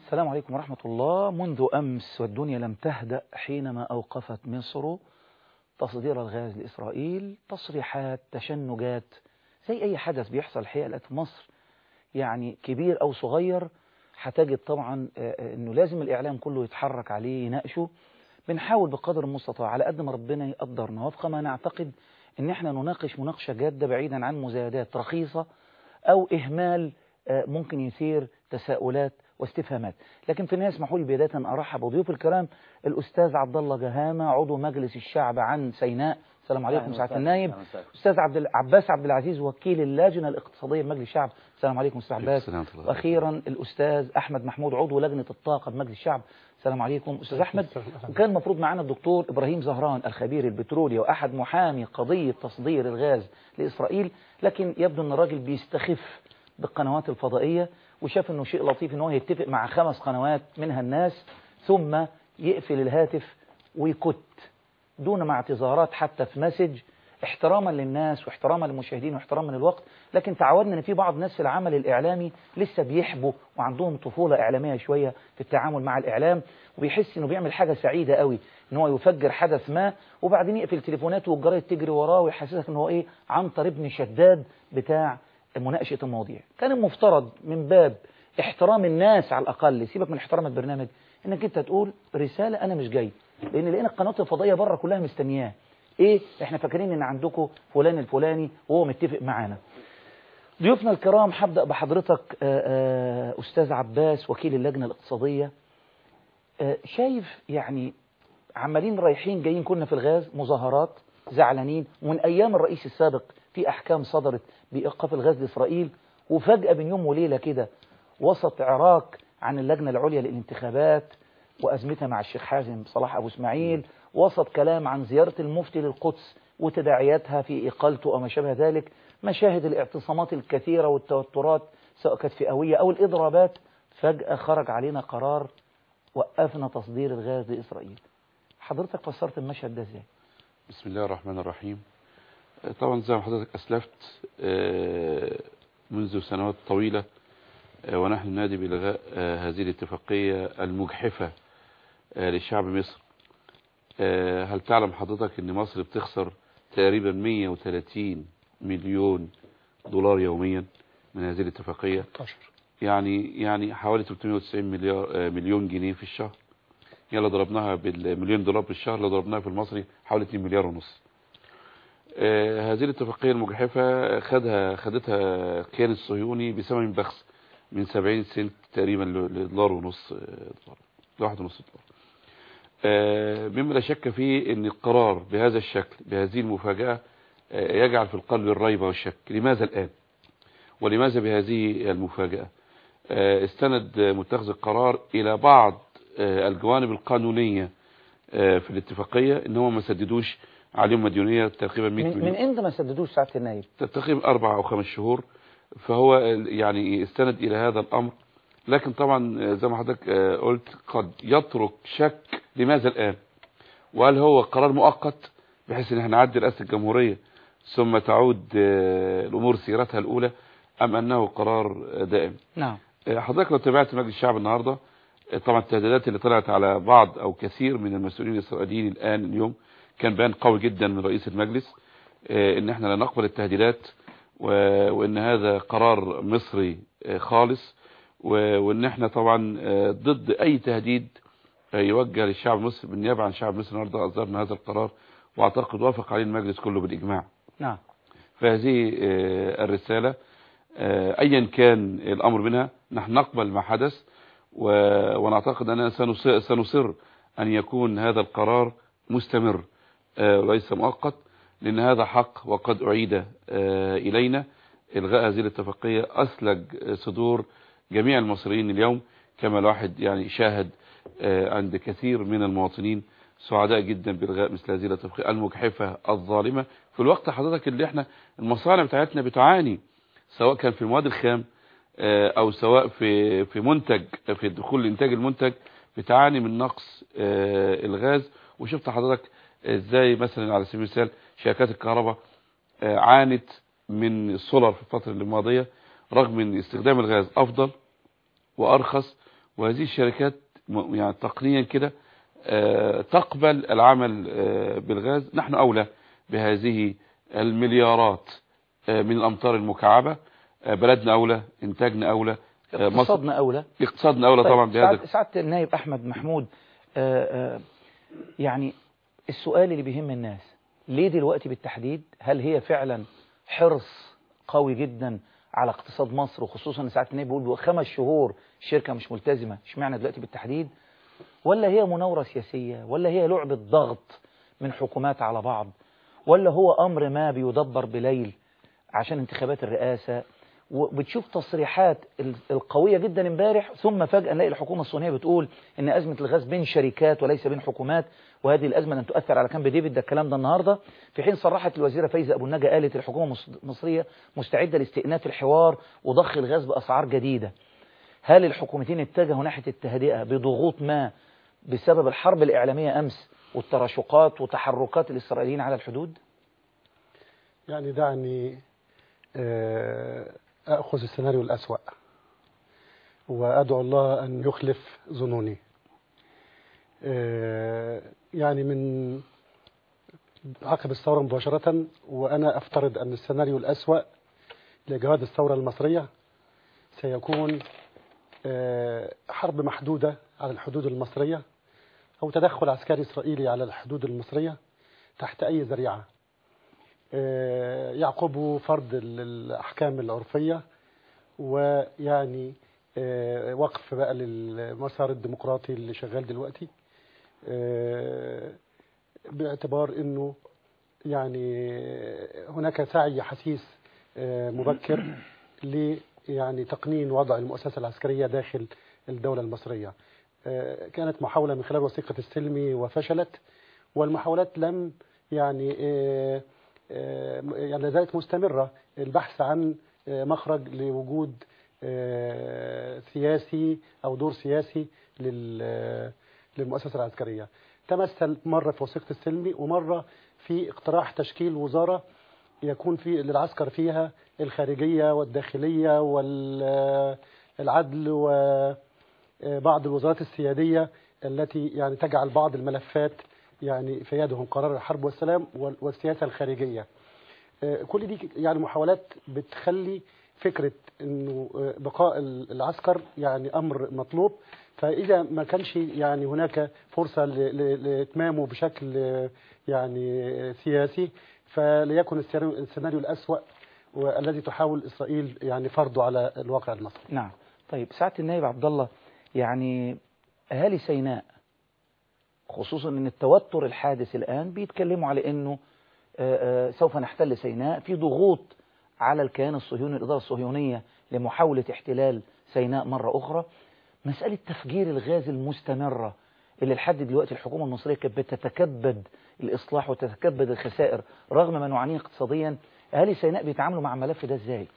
السلام عليكم ورحمة الله منذ أمس والدنيا لم تهدأ حينما أوقفت مصر تصدير الغاز لإسرائيل تصريحات تشنجات زي أي حدث بيحصل الحقيقة في مصر يعني كبير أو صغير هتجد طبعا أنه لازم الإعلام كله يتحرك عليه يناقشه بنحاول بقدر المستطاع على قد ما ربنا يقدرنا وفق ما نعتقد ان احنا نناقش مناقشة جادة بعيدا عن مزايدات رخيصة او اهمال ممكن يثير تساؤلات واستفهامات لكن في النهايه اسمحوا لي بدايه ارحب بضيوف الكرام الاستاذ عبد الله جهامه عضو مجلس الشعب عن سيناء السلام عليكم سعاده النائب استاذ عبد عباس عبد العزيز وكيل اللجنه الاقتصاديه بمجلس الشعب السلام عليكم استاذ عباس واخيرا الاستاذ احمد محمود عضو لجنه الطاقه بمجلس الشعب السلام عليكم استاذ احمد وكان المفروض معانا الدكتور ابراهيم زهران الخبير البترولي واحد محامي قضيه تصدير الغاز لاسرائيل لكن يبدو ان الراجل بيستخف بالقنوات الفضائيه وشاف انه شيء لطيف ان هو يتفق مع خمس قنوات منها الناس ثم يقفل الهاتف ويكت دون ما اعتذارات حتى في مسج احتراما للناس واحتراما للمشاهدين واحتراما للوقت لكن تعودنا ان في بعض الناس في العمل الاعلامي لسه بيحبوا وعندهم طفوله اعلاميه شويه في التعامل مع الاعلام وبيحس انه بيعمل حاجه سعيده قوي ان هو يفجر حدث ما وبعدين يقفل تليفوناته والجرايد تجري وراه ويحسسك ان هو ايه عنتر ابن شداد بتاع مناقشة المواضيع كان المفترض من باب احترام الناس على الأقل سيبك من احترام البرنامج انك انت تقول رسالة انا مش جاي لان لقينا القنوات الفضائية بره كلها مستنياه ايه احنا فاكرين ان عندكم فلان الفلاني وهو متفق معانا ضيوفنا الكرام هبدأ بحضرتك أستاذ عباس وكيل اللجنة الاقتصادية شايف يعني عمالين رايحين جايين كنا في الغاز مظاهرات زعلانين ومن أيام الرئيس السابق في أحكام صدرت بإيقاف الغاز لإسرائيل وفجأة بين يوم وليلة كده وسط عراك عن اللجنة العليا للانتخابات وأزمتها مع الشيخ حازم صلاح أبو اسماعيل وسط كلام عن زيارة المفتي للقدس وتداعياتها في إقالته أو ما شابه ذلك مشاهد الاعتصامات الكثيرة والتوترات سواء كانت فئوية أو الإضرابات فجأة خرج علينا قرار وقفنا تصدير الغاز لإسرائيل حضرتك فسرت المشهد ده ازاي؟ بسم الله الرحمن الرحيم طبعا زي ما حضرتك أسلفت منذ سنوات طويلة ونحن ننادي بإلغاء هذه الاتفاقية المجحفة لشعب مصر هل تعلم حضرتك أن مصر بتخسر تقريبا 130 مليون دولار يوميا من هذه الاتفاقية 16 يعني يعني حوالي 390 مليار مليون جنيه في الشهر يلا ضربناها بالمليون دولار في الشهر لو ضربناها في المصري حوالي 2 مليار ونص آه هذه الاتفاقية المجحفة خدها خدتها الكيان الصهيوني بثمن بخس من 70 سنت تقريبا لدولار ونص دولار لواحد ونص دولار آه مما لا شك فيه ان القرار بهذا الشكل بهذه المفاجأة آه يجعل في القلب الريب والشك لماذا الآن ولماذا بهذه المفاجأة استند متخذ القرار الى بعض الجوانب القانونية في الاتفاقية ان هم ما سددوش عليهم مديونية تقريبا 100 من, مليون من امتى ما سددوش ساعة النايب تقريبا اربع او خمس شهور فهو يعني استند الى هذا الامر لكن طبعا زي ما حضرتك قلت قد يترك شك لماذا الان وهل هو قرار مؤقت بحيث ان احنا نعدي رئاسة الجمهورية ثم تعود الامور سيرتها الاولى ام انه قرار دائم نعم حضرتك لو تابعت مجلس الشعب النهارده طبعا التهديدات اللي طلعت على بعض او كثير من المسؤولين الاسرائيليين الان اليوم كان بيان قوي جدا من رئيس المجلس ان احنا لا نقبل التهديدات وان هذا قرار مصري خالص وان احنا طبعا ضد اي تهديد يوجه للشعب المصري بالنيابه عن الشعب المصري النهارده اصدرنا هذا القرار واعتقد وافق عليه المجلس كله بالاجماع نعم فهذه الرساله ايا كان الامر منها نحن نقبل ما حدث ونعتقد أننا سنصر أن يكون هذا القرار مستمر وليس مؤقت لأن هذا حق وقد أعيد إلينا إلغاء هذه الاتفاقية أسلج صدور جميع المصريين اليوم كما الواحد يعني شاهد عند كثير من المواطنين سعداء جدا بإلغاء مثل هذه الاتفاقية المجحفة الظالمة في الوقت حضرتك اللي احنا المصانع بتاعتنا بتعاني سواء كان في المواد الخام او سواء في في منتج في دخول انتاج المنتج بتعاني من نقص الغاز وشفت حضرتك ازاي مثلا على سبيل المثال شركات الكهرباء عانت من السولار في الفترة الماضية رغم ان استخدام الغاز افضل وارخص وهذه الشركات م- يعني تقنيا كده آه، تقبل العمل آه، بالغاز نحن أولى بهذه المليارات آه، من الأمطار المكعبة آه، بلدنا أولى إنتاجنا أولى آه، مصر اقتصادنا أولى اقتصادنا أولى طبعا طيب بهذا سعادة- سعادة النائب أحمد محمود آه، آه، يعني السؤال اللي بيهم الناس ليه دلوقتي بالتحديد هل هي فعلا حرص قوي جدا على اقتصاد مصر وخصوصا ان ساعات النائب بيقول خمس شهور الشركة مش ملتزمة اشمعنى دلوقتي بالتحديد ولا هي مناورة سياسية ولا هي لعبة ضغط من حكومات على بعض ولا هو أمر ما بيدبر بليل عشان انتخابات الرئاسة وبتشوف تصريحات ال- القوية جدا امبارح ثم فجأة نلاقي الحكومة الصينية بتقول ان أزمة الغاز بين شركات وليس بين حكومات وهذه الأزمة لن تؤثر على كامب ديفيد ده الكلام ده النهاردة في حين صرحت الوزيرة فايزة أبو النجا قالت الحكومة المص- المصرية مستعدة لاستئناف الحوار وضخ الغاز بأسعار جديدة هل الحكومتين اتجهوا ناحية التهدئة بضغوط ما بسبب الحرب الإعلامية أمس والتراشقات وتحركات الإسرائيليين على الحدود؟ يعني دعني آه، أخذ السيناريو الأسوأ وأدعو الله أن يخلف ظنوني آه، يعني من عقب الثورة مباشرة وأنا أفترض أن السيناريو الأسوأ لجهاد الثورة المصرية سيكون آه، حرب محدودة على الحدود المصرية أو تدخل عسكري إسرائيلي على الحدود المصرية تحت أي ذريعة آه، يعقبه فرض ال- الأحكام العرفية ويعني آه، وقف بقى للمسار الديمقراطي اللي شغال دلوقتي آه، باعتبار انه يعني هناك سعي حثيث آه، مبكر ل يعني تقنين وضع المؤسسة العسكرية داخل الدولة المصرية آه، كانت محاولة من خلال وثيقة السلمي وفشلت والمحاولات لم يعني آه، آه، يعني لا زالت مستمرة البحث عن آه، مخرج لوجود آه، سياسي أو دور سياسي لل- للمؤسسة العسكرية تمثل مرة في وثيقة السلمي ومرة في اقتراح تشكيل وزارة يكون في للعسكر فيها الخارجية والداخلية والعدل وبعض الوزارات السيادية التي يعني تجعل بعض الملفات يعني في يدهم قرار الحرب والسلام وال- والسياسة الخارجية آه، كل دي يعني محاولات بتخلي فكرة انه آه، بقاء ال- العسكر يعني امر مطلوب فاذا ما كانش يعني هناك فرصة ل- ل- لاتمامه بشكل آه، يعني آه، سياسي فليكن السيناريو السيناريو الاسوأ والذي تحاول اسرائيل يعني فرضه على الواقع المصري نعم طيب سعادة النائب عبد الله يعني أهالي سيناء خصوصا أن التوتر الحادث الآن بيتكلموا على أنه آه، آه، سوف نحتل سيناء في ضغوط على الكيان الصهيوني الإدارة الصهيونية لمحاولة احتلال سيناء مرة أخرى مسألة تفجير الغاز المستمرة اللي لحد دلوقتي الحكومة المصرية كانت بتتكبد الإصلاح وتتكبد الخسائر رغم ما نعانيه اقتصاديا أهالي سيناء بيتعاملوا مع الملف ده إزاي؟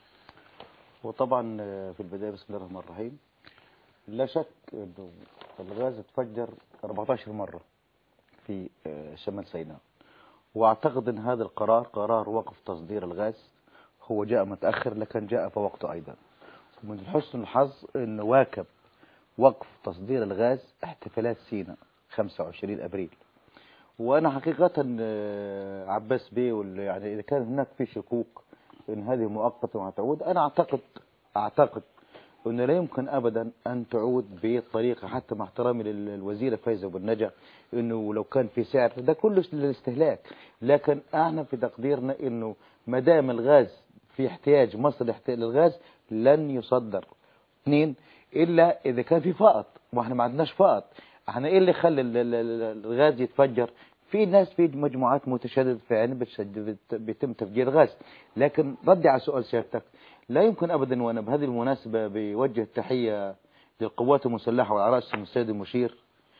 وطبعا آه، في البداية بسم الله الرحمن الرحيم لا شك انه الغاز اتفجر 14 مرة في آه، شمال سيناء واعتقد ان هذا القرار قرار وقف تصدير الغاز هو جاء متأخر لكن جاء في وقته ايضا من حسن الحظ انه واكب وقف تصدير الغاز احتفالات سيناء 25 ابريل وانا حقيقة آه، عباس بيه وال- يعني اذا كان هناك في شكوك ان هذه مؤقتة وهتعود انا اعتقد اعتقد انه لا يمكن ابدا ان تعود بالطريقة حتى مع احترامي للوزيرة فايزة بالنجا انه لو كان في سعر ده كله للاستهلاك لكن احنا في تقديرنا انه ما دام الغاز في احتياج مصر لاحت- للغاز لن يصدر اثنين الا اذا كان في فائض واحنا ما عندناش فائض احنا ايه اللي خلى ال- ال- ال- الغاز يتفجر في ناس في مجموعات متشدده فعلا بتشد- بت- بيتم تفجير غاز لكن ردي على سؤال سيادتك لا يمكن ابدا وانا بهذه المناسبه بوجه التحيه للقوات المسلحه وعلى راسهم السيد المشير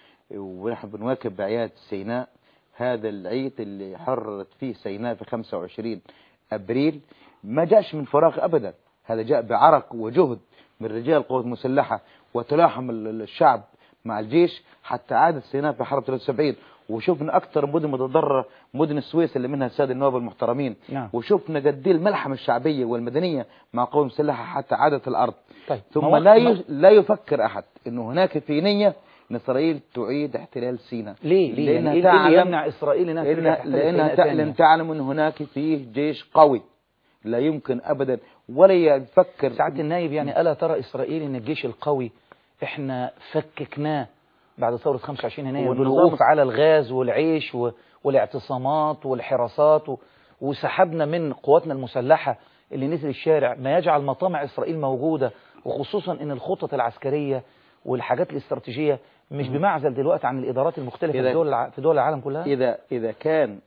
ونحن بنواكب باعياد سيناء هذا العيد اللي حررت فيه سيناء في 25 ابريل ما جاش من فراغ ابدا هذا جاء بعرق وجهد من رجال القوات المسلحه وتلاحم ال- الشعب مع الجيش حتى عادت سيناء في حرب 73 وشفنا اكثر مدن متضرره مدن السويس اللي منها الساده النواب المحترمين نعم. وشفنا قد ايه الملحمه الشعبيه والمدنيه مع قوى مسلحه حتى عادت الارض طيب ثم ما- لا ما- ي... لا يفكر احد انه هناك في نيه ان اسرائيل تعيد احتلال سيناء ليه ليه يعني لانها ايه اللي تعلم يمنع اسرائيل انها ترجع لأنها, تحتل لأنها سيناء تعلم تانية؟ تعلم أن هناك فيه جيش قوي لا يمكن أبدا ولا يفكر سعاده النايب يعني الا ترى اسرائيل ان الجيش القوي احنا فككناه بعد ثوره 25 يناير والنظام بالوقوف الس- على الغاز والعيش و- والاعتصامات والحراسات و- وسحبنا من قواتنا المسلحه اللي نزل الشارع ما يجعل مطامع اسرائيل موجوده وخصوصا ان الخطط العسكريه والحاجات الاستراتيجيه مش بمعزل دلوقتي عن الادارات المختلفه إذا- في دول الع- في دول العالم كلها إذا إذا كان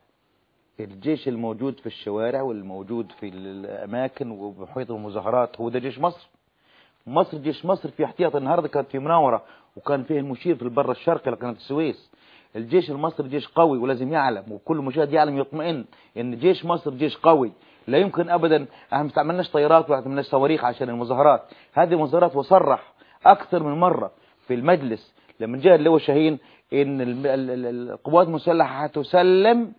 الجيش الموجود في الشوارع والموجود في الأماكن وبحيط المظاهرات هو ده جيش مصر مصر جيش مصر في احتياط النهارده كانت في مناورة وكان فيه المشير في البر الشرقي لقناة السويس الجيش المصري جيش قوي ولازم يعلم وكل مشاهد يعلم يطمئن ان جيش مصر جيش قوي لا يمكن ابدا احنا ما استعملناش طيارات ولا استعملناش صواريخ عشان المظاهرات هذه مظاهرات وصرح اكثر من مره في المجلس لما جاء اللواء شاهين ان ال- ال- ال- القوات المسلحه هتسلم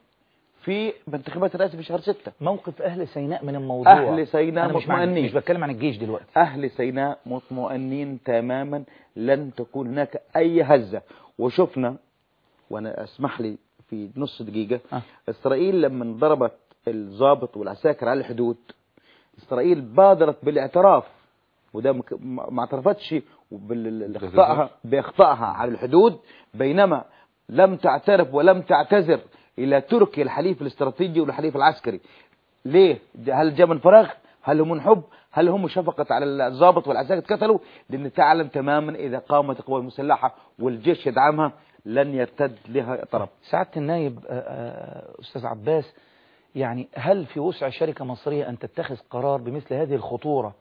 في انتخابات الرئاسه في شهر 6 موقف اهل سيناء من الموضوع أهل سيناء أنا مش مع- مطمئنين. مش بتكلم عن الجيش دلوقتي أهل سيناء مطمئنين تماما لن تكون هناك أي هزة وشفنا وأنا أسمح لي في نص دقيقة آه. إسرائيل لما ضربت الضابط والعساكر على الحدود إسرائيل بادرت بالاعتراف وده مك- ما ما اعترفتش بال- باخطائها باخطائها على الحدود بينما لم تعترف ولم تعتذر الى تركيا الحليف الاستراتيجي والحليف العسكري ليه هل جاء من فراغ هل هم من حب هل هم شفقة على الضابط والعساكر قتلوا لأن تعلم تماما إذا قامت القوى المسلحة والجيش يدعمها لن يرتد لها طرف سعادة النايب آه، آه، أستاذ عباس يعني هل في وسع شركة مصرية أن تتخذ قرار بمثل هذه الخطورة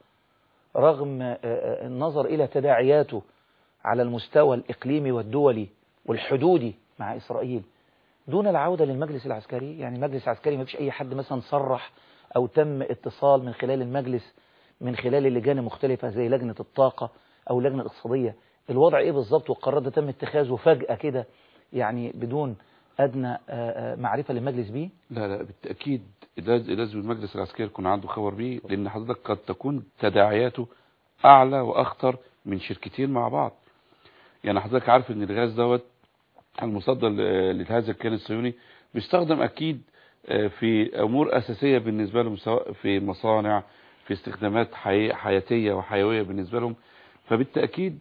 رغم آه، آه، النظر إلى تداعياته على المستوى الإقليمي والدولي والحدودي مع إسرائيل دون العودة للمجلس العسكري يعني المجلس العسكري ما فيش أي حد مثلا صرح أو تم اتصال من خلال المجلس من خلال اللجان المختلفة زي لجنة الطاقة أو اللجنة الاقتصادية الوضع إيه بالظبط والقرار ده تم اتخاذه فجأة كده يعني بدون أدنى آه، آه، معرفة للمجلس بيه لا لا بالتأكيد لاز- لازم المجلس العسكري يكون عنده خبر بيه لأن حضرتك قد تكون تداعياته أعلى وأخطر من شركتين مع بعض يعني حضرتك عارف إن الغاز دوت المصدر ل- لهذا الكيان الصهيوني بيستخدم أكيد آه، في أمور أساسية بالنسبة لهم سواء في مصانع في استخدامات حي- حياتية وحيوية بالنسبة لهم فبالتأكيد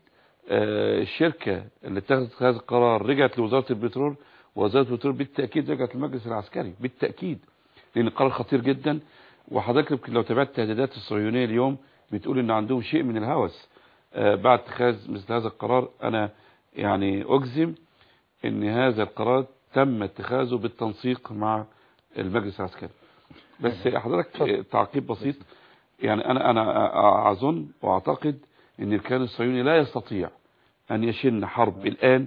آه، الشركة اللي اتخذت هذا القرار رجعت لوزارة البترول ووزارة البترول بالتأكيد رجعت للمجلس العسكري بالتأكيد لأن القرار خطير جدا وحضرتك يمكن لو تابعت التهديدات الصهيونية اليوم بتقول إن عندهم شيء من الهوس آه، بعد اتخاذ مثل هذا القرار أنا يعني أجزم إن هذا القرار تم اتخاذه بالتنسيق مع المجلس العسكري بس حضرتك آه، تعقيب بسيط يعني أنا أنا أظن وأعتقد إن الكيان الصهيوني لا يستطيع أن يشن حرب الآن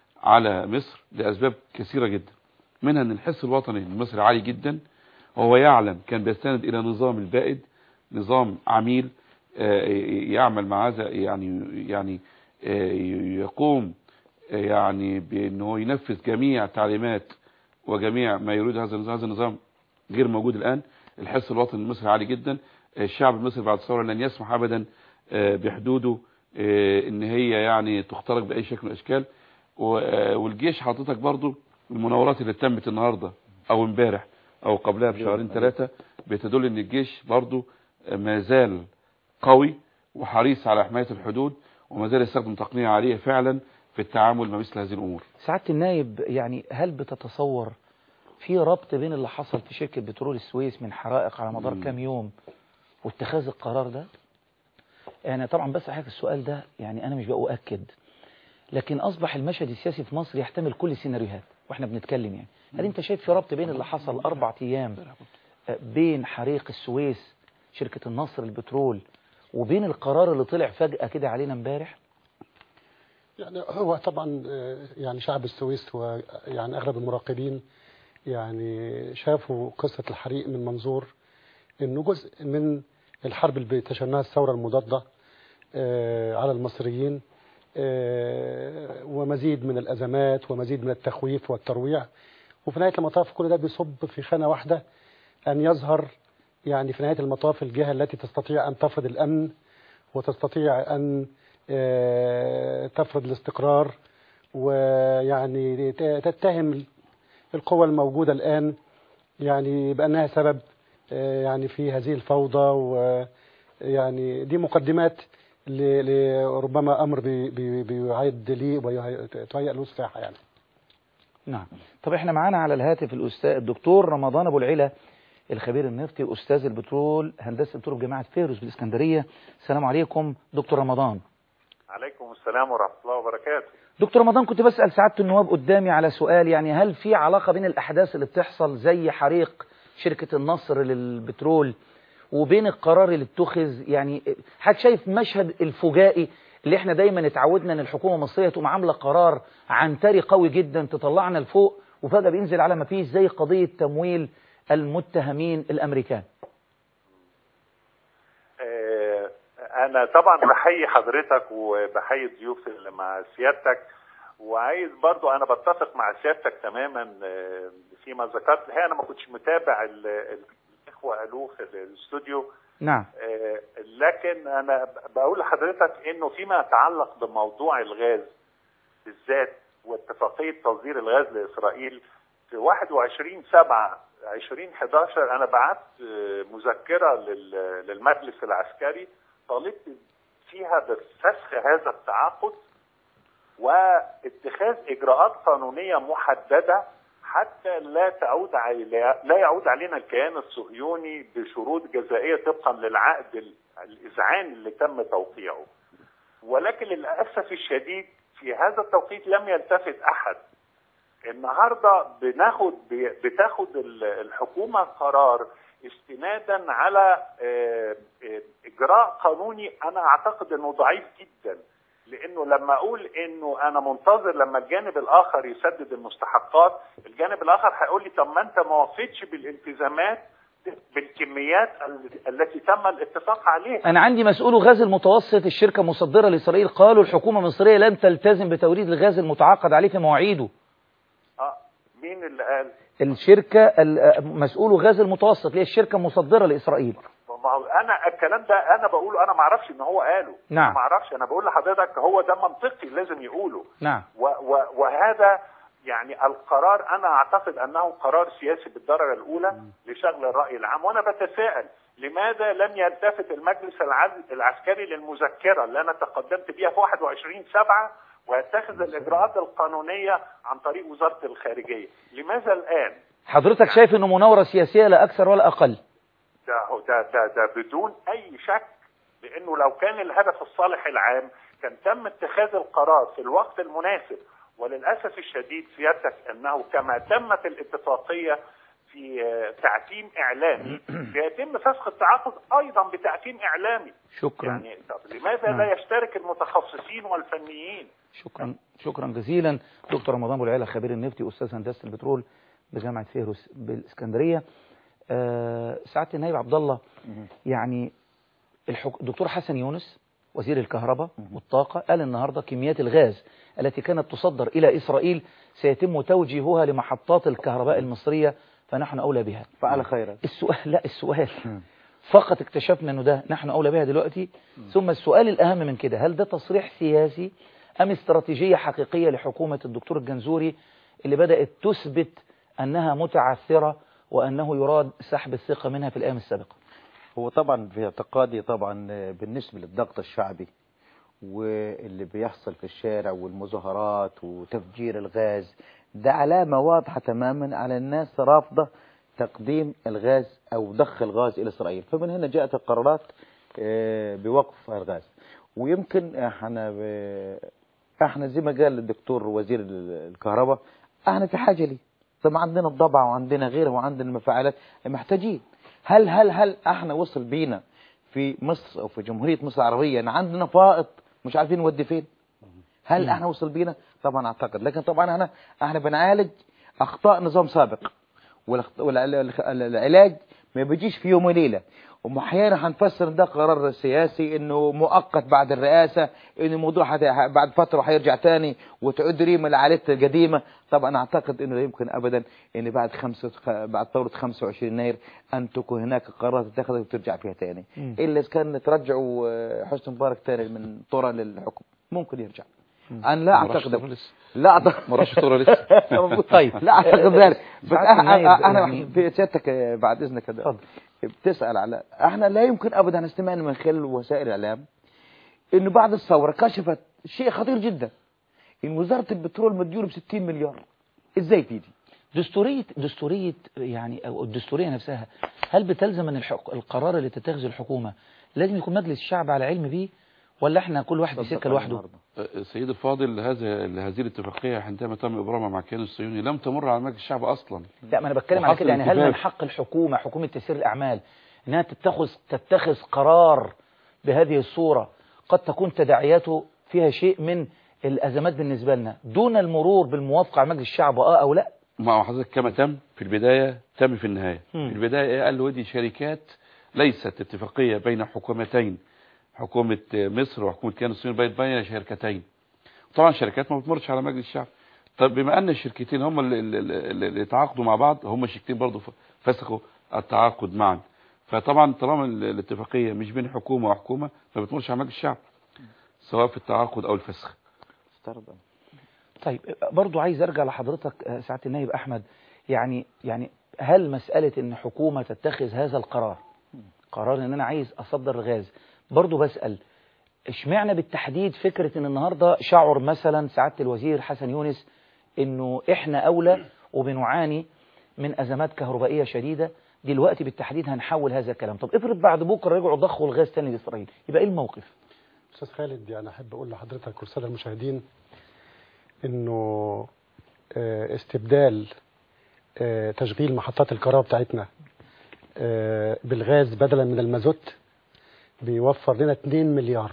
على مصر لأسباب كثيرة جدا منها أن الحس الوطني المصري عالي جدا وهو يعلم كان بيستند إلى نظام البائد نظام عميل آه، يعمل مع هذا يعني يعني آه، يقوم آه، يعني بأنه ينفذ جميع تعليمات وجميع ما يريد هذا النظام هذا النظام غير موجود الآن الحس الوطني المصري عالي جدا الشعب المصري بعد الثورة لن يسمح أبدا آه، بحدوده آه، ان هي يعني تخترق باي شكل من الاشكال و- آه، والجيش حضرتك برضو المناورات اللي تمت النهارده او امبارح او قبلها بشهرين ثلاثه بتدل ان الجيش برضو آه، ما زال قوي وحريص على حمايه الحدود وما زال يستخدم تقنيه عاليه فعلا في التعامل مع مثل هذه الامور سعادة النايب يعني هل بتتصور في ربط بين اللي حصل في شركة بترول السويس من حرائق على مدار مم. كام يوم واتخاذ القرار ده يعني طبعا بس حضرتك السؤال ده يعني أنا مش بأؤكد لكن أصبح المشهد السياسي في مصر يحتمل كل السيناريوهات وإحنا بنتكلم يعني هل أنت شايف في ربط بين اللي حصل أربع أيام آه، بين حريق السويس شركة النصر البترول وبين القرار اللي طلع فجأة كده علينا امبارح يعني هو طبعا آه، يعني شعب السويس ويعني اغلب المراقبين يعني شافوا قصة الحريق من منظور انه جزء من الحرب اللي تشناها الثورة المضادة آه، على المصريين آه، ومزيد من الأزمات ومزيد من التخويف والترويع وفي نهاية المطاف كل ده بيصب في خانة واحدة أن يظهر يعني في نهاية المطاف الجهة التي تستطيع أن تفرض الأمن وتستطيع أن آه، تفرض الاستقرار ويعني ت- تتهم القوى الموجودة الآن يعني بأنها سبب آه، يعني في هذه الفوضى ويعني دي مقدمات ل- لربما أمر بي- بي- بيعد لي ويهيأ له الساحة يعني نعم طب احنا معانا على الهاتف الأستاذ الدكتور رمضان أبو العلا الخبير النفطي أستاذ البترول هندسة البترول بجامعة فيروز بالإسكندرية السلام عليكم دكتور رمضان عليكم السلام ورحمة الله وبركاته دكتور رمضان كنت بسأل سعادة النواب قدامي على سؤال يعني هل في علاقة بين الأحداث اللي بتحصل زي حريق شركة النصر للبترول وبين القرار اللي اتخذ يعني حضرتك شايف مشهد الفجائي اللي احنا دايما اتعودنا ان الحكومة المصرية تقوم عاملة قرار عنتري قوي جدا تطلعنا لفوق وفجأة بينزل على ما فيش زي قضية تمويل المتهمين الأمريكان آه، أنا طبعا بحيي حضرتك وبحيي الضيوف اللي مع سيادتك وعايز برضو أنا بتفق مع سيادتك تماما آه، فيما ذكرت الحقيقة أنا ما كنتش متابع ال- ال- الإخوة قالوه في الاستوديو نعم آه، لكن انا ب- بقول لحضرتك انه فيما يتعلق بموضوع الغاز بالذات واتفاقيه تصدير الغاز لاسرائيل في 21 7 2011 انا بعت آه، مذكره لل- للمجلس العسكري طالبت فيها بفسخ هذا التعاقد واتخاذ اجراءات قانونيه محدده حتى لا تعود علي لا يعود علينا الكيان الصهيوني بشروط جزائيه طبقا للعقد ال- الاذعان اللي تم توقيعه. ولكن للاسف الشديد في هذا التوقيت لم يلتفت احد. النهارده بناخد ب- بتاخد ال- الحكومه قرار استنادا على آه، آه، اجراء قانوني انا اعتقد انه ضعيف جدا. لانه لما اقول انه انا منتظر لما الجانب الاخر يسدد المستحقات الجانب الاخر هيقول لي طب ما انت ما وفيتش بالالتزامات بالكميات ال- التي تم الاتفاق عليها أنا عندي مسؤول غاز المتوسط الشركة مصدرة لإسرائيل قالوا الحكومة المصرية لن تلتزم بتوريد الغاز المتعاقد عليه في مواعيده اه مين اللي قال الشركة ال- مسؤول غاز المتوسط اللي هي الشركة مصدرة لإسرائيل ما هو انا الكلام ده انا بقوله انا ما اعرفش ان هو قاله نعم. انا ما اعرفش انا بقول لحضرتك هو ده منطقي لازم يقوله نعم و و وهذا يعني القرار انا اعتقد انه قرار سياسي بالدرجه الاولى لشغل الراي العام وانا بتساءل لماذا لم يلتفت المجلس العز- العسكري للمذكره اللي انا تقدمت بيها في 21 7 ويتخذ الاجراءات القانونيه عن طريق وزاره الخارجيه لماذا الان حضرتك شايف انه مناورة سياسية لا اكثر ولا اقل ده هو- ده ده ده بدون اي شك لانه لو كان الهدف الصالح العام كان تم اتخاذ القرار في الوقت المناسب وللاسف الشديد سيادتك انه كما تمت الاتفاقيه في آه، تعتيم اعلامي بيتم فسخ التعاقد ايضا بتعتيم اعلامي شكرا يعني طب لماذا نعم. لا يشترك المتخصصين والفنيين شكرا شكرا جزيلا دكتور رمضان ابو العلا خبير النفطي استاذ هندسه البترول بجامعه فيروس بالاسكندريه أه سعاده النائب عبد الله يعني الحك... دكتور حسن يونس وزير الكهرباء والطاقه قال النهارده كميات الغاز التي كانت تصدر الى اسرائيل سيتم توجيهها لمحطات الكهرباء المصريه فنحن اولى بها فعل خيرا السؤال لا السؤال فقط اكتشفنا انه ده نحن اولى بها دلوقتي ثم السؤال الاهم من كده هل ده تصريح سياسي ام استراتيجية حقيقية لحكومة الدكتور الجنزوري اللي بدأت تثبت انها متعثرة وانه يراد سحب الثقة منها في الايام السابقة هو طبعا في اعتقادي طبعا بالنسبة للضغط الشعبي واللي بيحصل في الشارع والمظاهرات وتفجير الغاز ده علامة واضحة تماما على الناس رافضة تقديم الغاز أو ضخ الغاز إلى إسرائيل فمن هنا جاءت القرارات آه، بوقف الغاز ويمكن احنا ب... احنا زي ما قال الدكتور وزير الكهرباء احنا في حاجة ليه طبعا عندنا الضبع وعندنا غيره وعندنا المفاعلات محتاجين هل هل هل احنا وصل بينا في مصر او في جمهورية مصر العربية ان عندنا فائض مش عارفين نودي فين هل احنا وصل بينا طبعا اعتقد لكن طبعا احنا احنا بنعالج اخطاء نظام سابق والأخط- والع- والعلاج ما بيجيش في يوم وليله واحيانا هنفسر ده قرار سياسي انه مؤقت بعد الرئاسه ان الموضوع حت... بعد فتره هيرجع تاني وتعود ريما العائلات القديمه طبعا اعتقد انه لا يمكن ابدا ان بعد خمسة بعد ثوره 25 يناير ان تكون هناك قرارات تتخذ وترجع فيها تاني مم. الا اذا كان ترجعوا آه، حسني مبارك تاني من طرى للحكم ممكن يرجع انا لا ما راحش اعتقد طرة لسه. لا اعتقد ما راحش طرة لسه. طيب لا اعتقد ذلك بس سعادة احنا النائب احنا يعني- في سيادتك آه، بعد اذنك كده اتفضل. بتسال على احنا لا يمكن ابدا نستمع من خلال وسائل الاعلام انه بعد الثوره كشفت شيء خطير جدا ان وزاره البترول مديونه ب 60 مليار ازاي في دي؟ دستورية دستورية يعني أو الدستورية نفسها هل بتلزم أن الحق القرار اللي تتخذه الحكومة لازم يكون مجلس الشعب على علم بيه ولا احنا كل واحد في سكة لوحده سيد الفاضل هذا هذه الاتفاقية عندما تم إبرامها مع الكيان الصهيوني لم تمر على مجلس الشعب أصلا لا ما أنا بتكلم على وحصل كده يعني هل من اتفاق. حق الحكومة حكومة تسير الأعمال أنها تتخذ تتخذ قرار بهذه الصورة قد تكون تداعياته فيها شيء من الأزمات بالنسبة لنا دون المرور بالموافقة على مجلس الشعب آه أو لا مع حضرتك كما تم في البداية تم في النهاية مم. في البداية إيه؟ قال له دي شركات ليست اتفاقية بين حكومتين حكومة مصر وحكومة كيان الصهيوني بين بين شركتين طبعا شركات ما بتمرش على مجلس الشعب طب بما ان الشركتين هم اللي, اللي, اللي تعاقدوا مع بعض هم الشركتين برضه ف- فسخوا التعاقد معا فطبعا طالما ال- الاتفاقية مش بين حكومة وحكومة ما بتمرش على مجلس الشعب سواء في التعاقد او الفسخ استرد طيب برضو عايز ارجع لحضرتك آه، سعاده النائب احمد يعني يعني هل مساله ان حكومه تتخذ هذا القرار قرار ان انا عايز اصدر الغاز برضو بسال اشمعنى بالتحديد فكره ان النهارده شعر مثلا سعاده الوزير حسن يونس انه احنا اولى وبنعاني من ازمات كهربائيه شديده دلوقتي بالتحديد هنحول هذا الكلام طب افرض بعد بكره رجعوا ضخوا الغاز تاني لاسرائيل يبقى ايه الموقف استاذ خالد يعني احب اقول لحضرتك والساده المشاهدين انه آه، استبدال آه، تشغيل محطات الكهرباء بتاعتنا آه، بالغاز بدلا من المازوت بيوفر لنا 2 مليار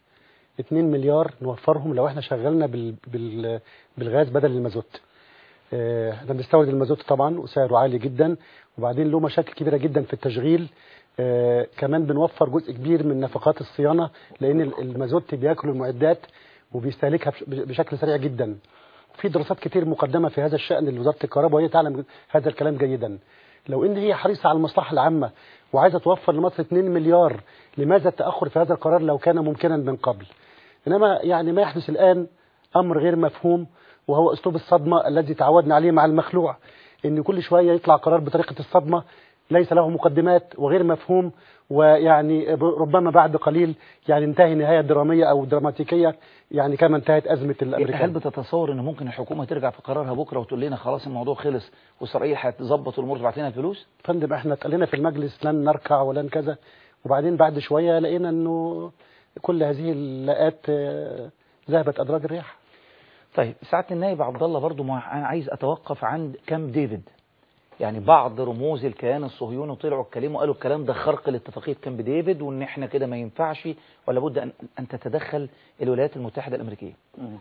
2 مليار نوفرهم لو احنا شغلنا بال بال بالغاز بدل المازوت آه، احنا بنستورد المازوت طبعا وسعره عالي جدا وبعدين له مشاكل كبيره جدا في التشغيل آه، كمان بنوفر جزء كبير من نفقات الصيانه لان ال- المازوت بياكل المعدات وبيستهلكها بش- بشكل سريع جدا في دراسات كتير مقدمه في هذا الشان لوزاره الكهرباء وهي تعلم هذا الكلام جيدا لو ان هي حريصه على المصلحه العامه وعايزه توفر لمصر 2 مليار لماذا التاخر في هذا القرار لو كان ممكنا من قبل انما يعني ما يحدث الان امر غير مفهوم وهو اسلوب الصدمه الذي تعودنا عليه مع المخلوع ان كل شويه يطلع قرار بطريقه الصدمه ليس له مقدمات وغير مفهوم ويعني ربما بعد قليل يعني انتهي نهايه دراميه او دراماتيكيه يعني كما انتهت ازمه هل الامريكان بتتصور ان ممكن الحكومه ترجع في قرارها بكره وتقول لنا خلاص الموضوع خلص واسرائيل هتظبط الامور تبعت لنا الفلوس فندم احنا اتقال في المجلس لن نركع ولن كذا وبعدين بعد شويه لقينا انه كل هذه اللاءات آه، ذهبت ادراج الرياح طيب سعاده النائب عبد الله برضو مع... انا عايز اتوقف عند كامب ديفيد يعني بعض رموز الكيان الصهيوني طلعوا اتكلموا قالوا الكلام ده خرق لاتفاقيه كامب ديفيد وان احنا كده ما ينفعش ولا بد ان ان تتدخل الولايات المتحده الامريكيه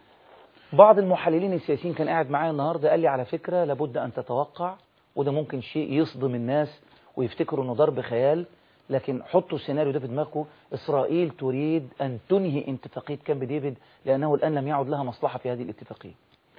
بعض المحللين السياسيين كان قاعد معايا النهارده قال لي على فكره لابد ان تتوقع وده ممكن شيء يصدم الناس ويفتكروا انه ضرب خيال لكن حطوا السيناريو ده في دماغكم اسرائيل تريد ان تنهي اتفاقيه كامب ديفيد لانه الان لم يعد لها مصلحه في هذه الاتفاقيه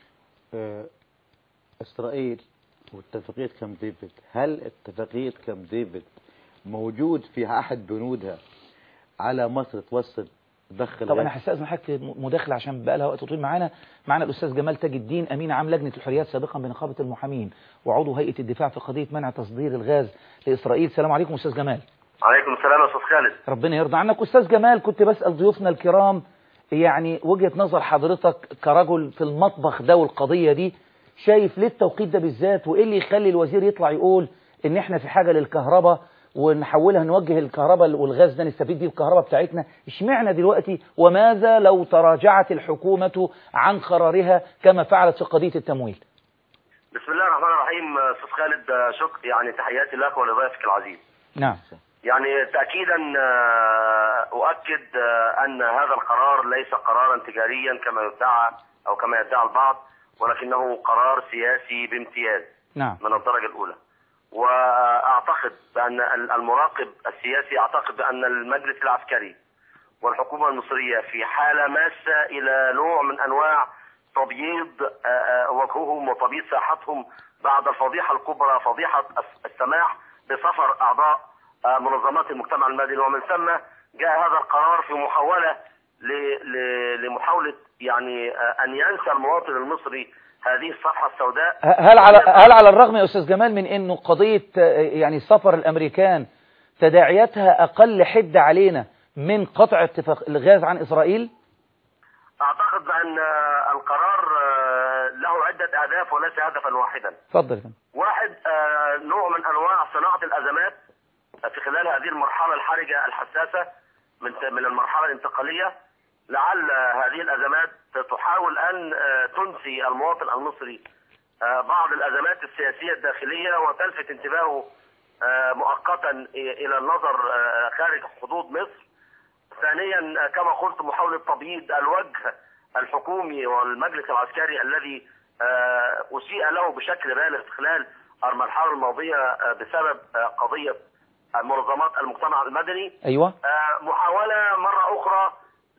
آه، إسرائيل واتفاقية كامب ديفيد هل اتفاقية كامب ديفيد موجود في أحد بنودها على مصر توصل تدخل طب انا غاز؟ هستاذن حضرتك مداخله عشان بقى لها وقت طويل معانا معانا الاستاذ جمال تاج الدين امين عام لجنه الحريات سابقا بنقابه المحامين وعضو هيئه الدفاع في قضيه منع تصدير الغاز لاسرائيل السلام عليكم استاذ جمال عليكم السلام يا استاذ خالد ربنا يرضى عنك استاذ جمال كنت بسال ضيوفنا الكرام يعني وجهه نظر حضرتك كرجل في المطبخ ده والقضيه دي شايف ليه التوقيت ده بالذات وايه اللي يخلي الوزير يطلع يقول ان احنا في حاجه للكهرباء ونحولها نوجه الكهرباء والغاز ده نستفيد بيه الكهرباء بتاعتنا اشمعنى دلوقتي وماذا لو تراجعت الحكومه عن قرارها كما فعلت في قضيه التمويل بسم الله الرحمن الرحيم استاذ خالد آه، شكر يعني تحياتي لك ولضيفك العزيز نعم يعني تاكيدا آه، اؤكد آه، ان هذا القرار ليس قرارا تجاريا كما يدعى او كما يدعي البعض ولكنه قرار سياسي بامتياز نعم من الدرجه الاولى واعتقد بان المراقب السياسي اعتقد بان المجلس العسكري والحكومه المصريه في حاله ماسه الى نوع من انواع تبييض آه، آه، وجههم وتبييض ساحتهم بعد الفضيحه الكبرى فضيحه الس- السماح بسفر اعضاء آه، منظمات المجتمع المدني ومن ثم جاء هذا القرار في محاوله ل- ل- لمحاوله يعني آه، ان ينسى المواطن المصري هذه الصفحه السوداء هل على هل على الرغم يا استاذ جمال من انه قضيه آه، يعني سفر الامريكان تداعياتها اقل حده علينا من قطع اتفاق الغاز عن اسرائيل اعتقد بان آه، القرار آه، له عده اهداف وليس هدفا واحدا اتفضل يا فندم. واحد آه، نوع من انواع صناعه الازمات في خلال هذه المرحله الحرجه الحساسه من من المرحله الانتقاليه لعل هذه الازمات تحاول ان آه، تنسي المواطن المصري آه، بعض الازمات السياسيه الداخليه وتلفت انتباهه آه، مؤقتا الى النظر آه، خارج حدود مصر ثانيا آه، كما قلت محاوله تبييض الوجه الحكومي والمجلس العسكري الذي آه، اسيء له بشكل بالغ خلال المرحله الماضيه آه، بسبب آه، قضيه منظمات المجتمع المدني ايوه آه، محاولة مرة أخرى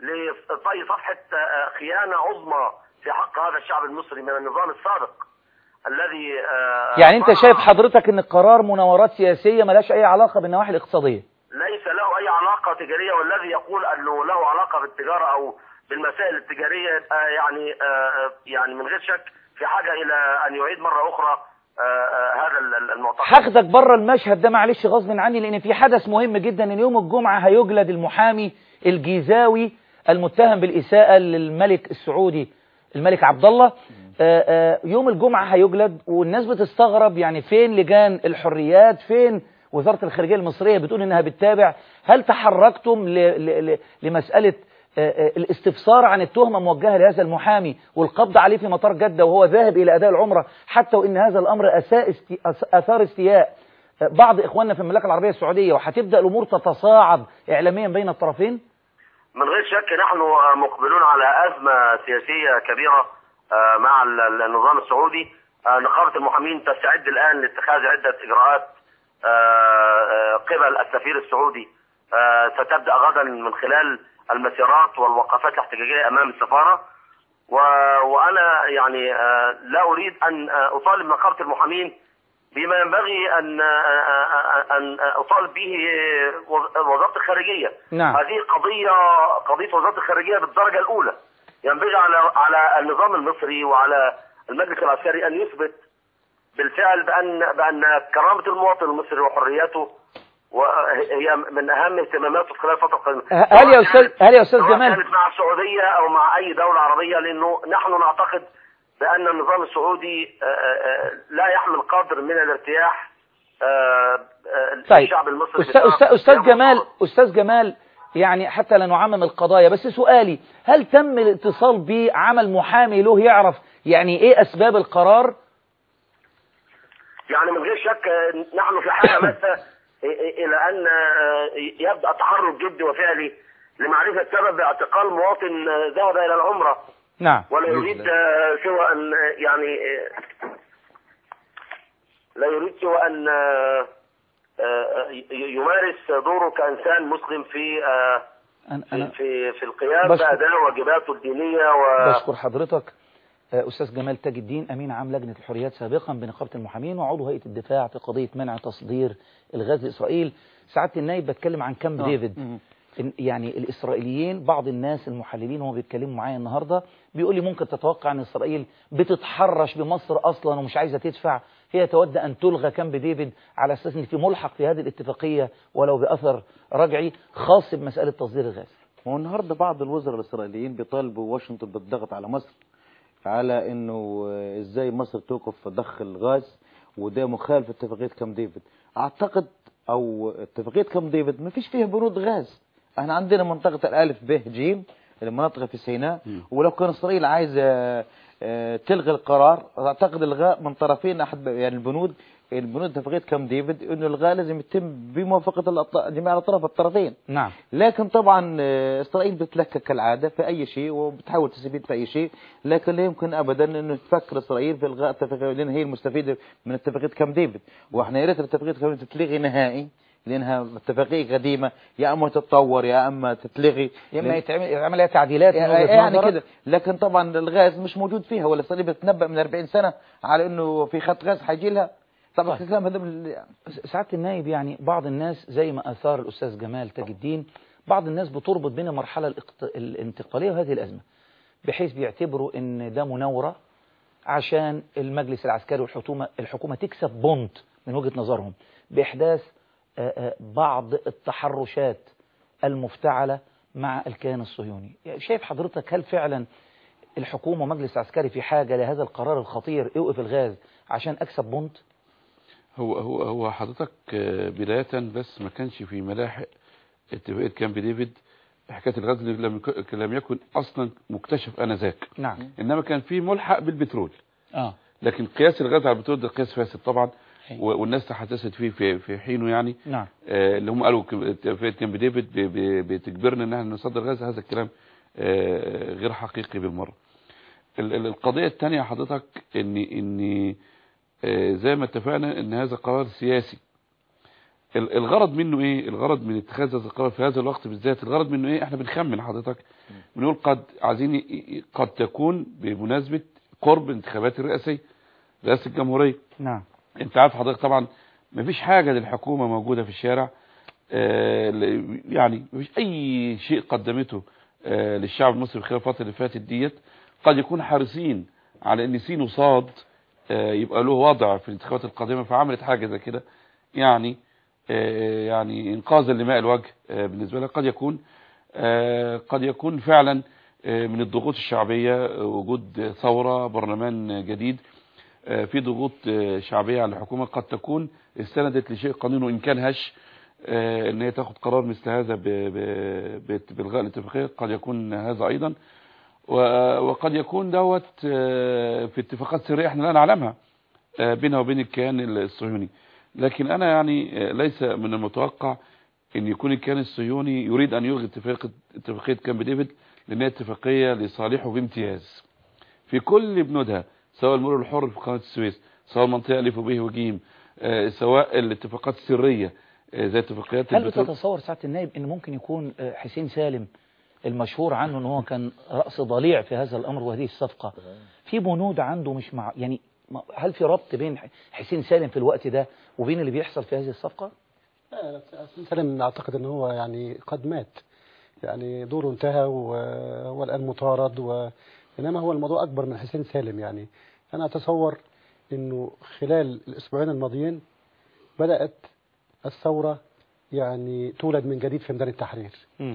لطي صفحة آه، خيانة عظمى في حق هذا الشعب المصري من النظام السابق الذي آه، يعني انت صنع- شايف حضرتك ان القرار مناورات سياسيه ملهاش اي علاقه بالنواحي الاقتصاديه ليس له أي علاقة تجارية والذي يقول أنه له علاقة بالتجارة أو بالمسائل التجارية يبقى يعني آه، يعني من غير شك في حاجة إلى أن يعيد مرة أخرى آه، آه، هذا ال- المعتقد هاخدك بره المشهد ده معلش غصب عني لان في حدث مهم جدا ان يوم الجمعه هيجلد المحامي الجيزاوي المتهم بالاساءه للملك السعودي الملك عبد الله آه، آه، يوم الجمعه هيجلد والناس بتستغرب يعني فين لجان الحريات فين وزاره الخارجيه المصريه بتقول انها بتتابع هل تحركتم ل- ل- ل- لمساله آه، آه، الاستفسار عن التهمة موجهة لهذا المحامي والقبض عليه في مطار جدة وهو ذاهب إلى أداء العمرة حتى وإن هذا الأمر أساء استي... أس- أثار استياء آه، بعض إخواننا في المملكة العربية السعودية وهتبدأ الأمور تتصاعد إعلاميا بين الطرفين من غير شك نحن مقبلون على أزمة سياسية كبيرة آه، مع ال- ال- النظام السعودي آه، نقابة المحامين تستعد الآن لاتخاذ عدة إجراءات آه، آه، قبل السفير السعودي آه، ستبدأ غدا من خلال المسيرات والوقفات الاحتجاجية أمام السفارة و... وأنا يعني آه، لا أريد أن آه، أطالب نقابة المحامين بما ينبغي أن آه، آه، أن أطالب به وز- وزارة الخارجية نعم. هذه قضية قضية وزارة الخارجية بالدرجة الأولى ينبغي على على النظام المصري وعلى المجلس العسكري أن يثبت بالفعل بأن بأن كرامة المواطن المصري وحريته وهي من أهم اهتماماته خلال الفترة القادمة هل يا سواء أستاذ كانت- هل يا أستاذ سواء جمال كانت مع السعودية أو مع أي دولة عربية لأنه نحن نعتقد بأن النظام السعودي آه، آه، لا يحمل قدر من الارتياح آه، آه، طيب للشعب المصري أستاذ, بسبب أستاذ, أستاذ قيام جمال الثورة. أستاذ جمال يعني حتى لا نعمم القضايا بس سؤالي هل تم الاتصال بعمل محامي له يعرف يعني إيه أسباب القرار يعني من غير شك آه، نحن في حاجه ماسه الى ان آه، يبدا تحرك جدي وفعلي لمعرفه سبب اعتقال مواطن آه، ذهب الى العمره نعم ولا يريد آه، سوى ان آه، يعني آه، لا يريد سوى ان آه، آه، ي- يمارس دوره كانسان مسلم في آه، أنا, في أنا في, في القيام بشكر- باداء واجباته الدينيه و بشكر حضرتك آه، أستاذ جمال تاج الدين أمين عام لجنة الحريات سابقا بنقابة المحامين وعضو هيئة الدفاع في قضية منع تصدير الغاز لإسرائيل سعادة النايب بتكلم عن كامب آه. ديفيد مم. إن- يعني الإسرائيليين بعض الناس المحللين وهم بيتكلموا معايا النهاردة بيقول لي ممكن تتوقع أن إسرائيل بتتحرش بمصر أصلا ومش عايزة تدفع هي تود أن تلغى كامب ديفيد على أساس أن في ملحق في هذه الاتفاقية ولو بأثر رجعي خاص بمسألة تصدير الغاز هو النهارده بعض الوزراء الاسرائيليين بيطالبوا واشنطن بالضغط على مصر على انه آه، ازاي مصر توقف ضخ الغاز وده مخالف اتفاقيه كام ديفيد اعتقد او اتفاقيه كام ديفيد ما فيش فيها بنود غاز احنا عندنا منطقه الالف ب ج المناطق في سيناء ولو كان اسرائيل عايزه آه، تلغي القرار اعتقد الغاء من طرفين احد يعني البنود البنود اتفاقيه كام ديفيد انه الغاء لازم يتم بموافقه الأط- جميع الاطراف الطرفين نعم لكن طبعا آه، اسرائيل بتلكك كالعاده في اي شيء وبتحاول تستفيد في اي شيء لكن لا يمكن ابدا انه تفكر اسرائيل في الغاء اتفاقيه لان هي المستفيده من اتفاقيه كام ديفيد واحنا يا ريت اتفاقيه كام ديفيد تتلغي نهائي لانها اتفاقيه قديمه يا اما تتطور يا اما تتلغي يا اما لأن- يتعمل يعمل لها تعديلات من وجهة يعني نظرك. كده لكن طبعا الغاز مش موجود فيها ولا اسرائيل بتتنبأ من 40 سنه على انه في خط غاز هيجي لها طبعا طيب. الكلام هذا من- سعاده النائب يعني بعض الناس زي ما اثار الاستاذ جمال تاج الدين بعض الناس بتربط بين المرحله الاقت- الانتقاليه وهذه الازمه بحيث بيعتبروا ان ده مناوره عشان المجلس العسكري والحكومه الحكومه تكسب بونت من وجهه نظرهم باحداث آه، آه، بعض التحرشات المفتعله مع الكيان الصهيوني يعني شايف حضرتك هل فعلا الحكومه ومجلس عسكري في حاجه لهذا القرار الخطير اوقف الغاز عشان اكسب بونت هو هو هو حضرتك آه، بداية بس ما كانش في ملاحق اتفاقية كامب ديفيد حكاية الغاز اللي لم يك- لم يكن أصلا مكتشف آنذاك نعم إنما كان في ملحق بالبترول اه لكن قياس الغاز على البترول ده قياس فاسد طبعا أيوة. و- والناس تحدثت فيه في في حينه يعني نعم آه، اللي هم قالوا ك- اتفاقية كامب ديفيد ب- ب- بتجبرنا ان احنا نصدر غاز هذا الكلام آه، غير حقيقي بالمرة ال- ال- القضية الثانية حضرتك ان ان آه، زي ما اتفقنا ان هذا قرار سياسي ال- الغرض منه ايه الغرض من اتخاذ هذا القرار في هذا الوقت بالذات الغرض منه ايه احنا بنخمن حضرتك بنقول قد عايزين ي- ي- قد تكون بمناسبة قرب الانتخابات الرئاسية رئاسة الجمهورية نعم انت عارف حضرتك طبعا مفيش حاجة للحكومة موجودة في الشارع آه، ل- يعني مفيش اي شيء قدمته آه، للشعب المصري خلال الفترة اللي فاتت ديت قد يكون حريصين على ان سين وصاد آه، يبقى له وضع في الانتخابات القادمة فعملت حاجة زي كده يعني آه، يعني انقاذا لماء الوجه آه، بالنسبة لها قد يكون آه، قد يكون فعلا آه، من الضغوط الشعبية آه، وجود ثورة برلمان جديد آه، في ضغوط آه، شعبية على الحكومة قد تكون استندت لشيء قانوني وإن كان هش آه، ان هي تاخد قرار مثل هذا ب- ب- ب- بالغاء الاتفاقية قد يكون هذا أيضا و- وقد يكون دوت آه، في اتفاقات سرية احنا لا نعلمها آه، بينها وبين الكيان الصهيوني لكن أنا يعني آه، ليس من المتوقع ان يكون الكيان الصهيوني يريد ان يلغي اتفاقية اتفاقية كامب ديفيد لانها اتفاقية لصالحه بامتياز في كل بنودها سواء المرور الحر في قناة السويس سواء المنطقة ألف وب وجيم آه، سواء الاتفاقات السرية آه، زي اتفاقيات هل البترول بتتصور سعاده النائب ان ممكن يكون آه، حسين سالم المشهور عنه ان هو كان راس ضليع في هذا الامر وهذه الصفقه في بنود عنده مش مع يعني ما- هل في ربط بين ح- حسين سالم في الوقت ده وبين اللي بيحصل في هذه الصفقه لا، سالم اعتقد ان هو يعني قد مات يعني دوره انتهى وهو الان مطارد و... انما هو الموضوع اكبر من حسين سالم يعني انا اتصور انه خلال الاسبوعين الماضيين بدات الثوره يعني تولد من جديد في ميدان التحرير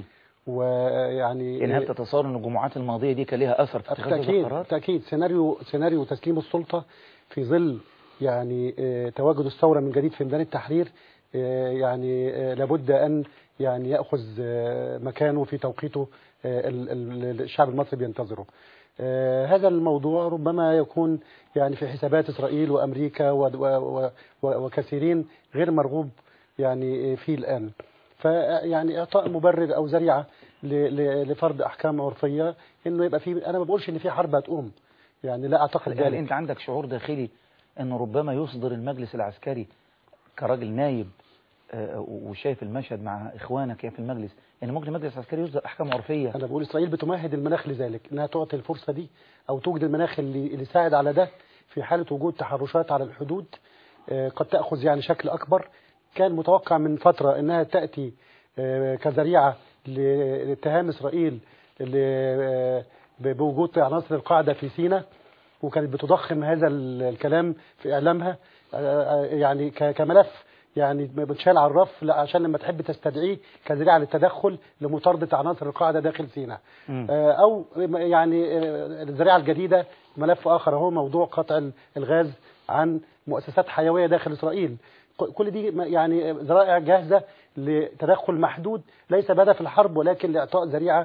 ويعني يعني هل تتصور ان الجمعات الماضيه دي كان لها اثر في اتخاذ هذا بالتأكيد القرار بالتأكيد سيناريو سيناريو تسليم السلطة في ظل يعني آه، تواجد الثورة من جديد في ميدان التحرير آه، يعني آه، لابد أن يعني يأخذ آه، مكانه في توقيته آه، ال- ال- الشعب المصري بينتظره آه، هذا الموضوع ربما يكون يعني في حسابات إسرائيل وأمريكا و- و- و- وكثيرين غير مرغوب يعني فيه الآن فيعني إعطاء مبرر أو ذريعة ل- ل- لفرض أحكام عرفية إنه يبقى في أنا ما بقولش إن في حرب هتقوم يعني لا أعتقد هل ذلك انت عندك شعور داخلي انه ربما يصدر المجلس العسكري كراجل نايب آه، وشايف المشهد مع اخوانك في المجلس ان ممكن المجلس العسكري يصدر احكام عرفيه أنا بقول إسرائيل بتمهد المناخ لذلك إنها تعطي الفرصة دي أو توجد المناخ اللي اللي يساعد على ده في حالة وجود تحرشات على الحدود آه، قد تأخذ يعني شكل أكبر كان متوقع من فترة إنها تأتي آه، كذريعة لاتهام إسرائيل ل- آه، بوجود عناصر القاعدة في سيناء وكانت بتضخم هذا ال- الكلام في إعلامها آه، آه، يعني ك- كملف يعني بتشال على الرف لا عشان لما تحب تستدعيه كذريعة للتدخل لمطاردة عناصر القاعدة داخل سيناء مم. آه، أو يعني آه، الذريعة الجديدة ملف آخر هو موضوع قطع الغاز عن مؤسسات حيوية داخل إسرائيل ك- كل دي م- يعني ذرائع جاهزة لتدخل محدود ليس بهدف الحرب ولكن لإعطاء ذريعة